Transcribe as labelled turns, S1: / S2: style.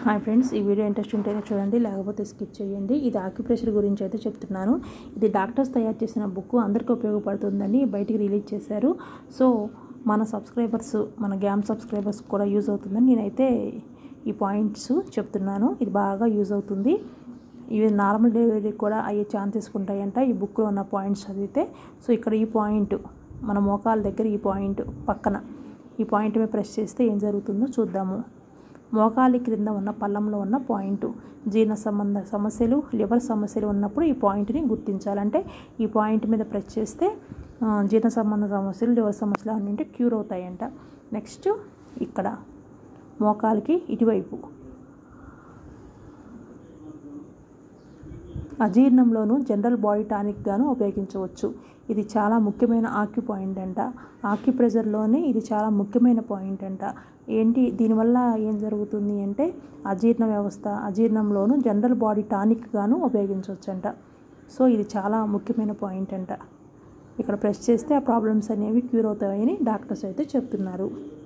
S1: hi friends ఈ video interest ఉంటేనే చూడండి లేకపోతే స్కిప్ చేయండి ఇది ఆక్యుప్రెషర్ గురించి అయితే చెప్తున్నాను ఇది డాక్టర్స్ తయారు చేసిన బుక్ అందరికీ ఉపయోగపడుతుందని బయటికి రిలీజ్ చేశారు సో మన సబ్స్క్రైబర్స్ మన గ్యామ్ సబ్స్క్రైబర్స్ కూడా యూజ్ అవుతుందని నేనైతే ఈ పాయింట్స్ చెప్తున్నాను ఇది బాగా యూజ్ అవుతుంది ఇవి నార్మల్ డెలివరీ కూడా అయ్యే ఛాన్సెస్ ఉంటాయంట ఈ బుక్లో ఉన్న పాయింట్స్ చదివితే సో ఇక్కడ ఈ పాయింట్ మన మోకాల దగ్గర ఈ పాయింట్ పక్కన ఈ పాయింట్ మీద ప్రెస్ చేస్తే ఏం జరుగుతుందో చూద్దాము మోకాలి క్రింద ఉన్న పల్లంలో ఉన్న పాయింట్ జీర్ణ సంబంధ సమస్యలు లివర్ సమస్యలు ఉన్నప్పుడు ఈ పాయింట్ని గుర్తించాలంటే ఈ పాయింట్ మీద ప్రెస్ చేస్తే ఆ, జీర్ణ సంబంధ సమస్యలు లివర్ సమస్యలు అన్నింటి క్యూర్ అవుతాయంట నెక్స్ట్ ఇక్కడ మోకాలికి ఇటువైపు అజీర్ణంలోనూ జనరల్ బాడీ టానిక్ గాను ఉపయోగించవచ్చు ఇది చాలా ముఖ్యమైన ఆక్యు పాయింట్ అంట ఆక్యుప్రెజర్లోనే ఇది చాలా ముఖ్యమైన పాయింట్ అంట ఏంటి దీనివల్ల ఏం జరుగుతుంది అంటే అజీర్ణ వ్యవస్థ అజీర్ణంలోనూ జనరల్ బాడీ టానిక్ గాను ఉపయోగించవచ్చు అంట సో ఇది చాలా ముఖ్యమైన పాయింట్ అంట ఇక్కడ ప్రెస్ చేస్తే ఆ ప్రాబ్లమ్స్ అనేవి క్యూర్ అవుతాయని డాక్టర్స్ అయితే చెప్తున్నారు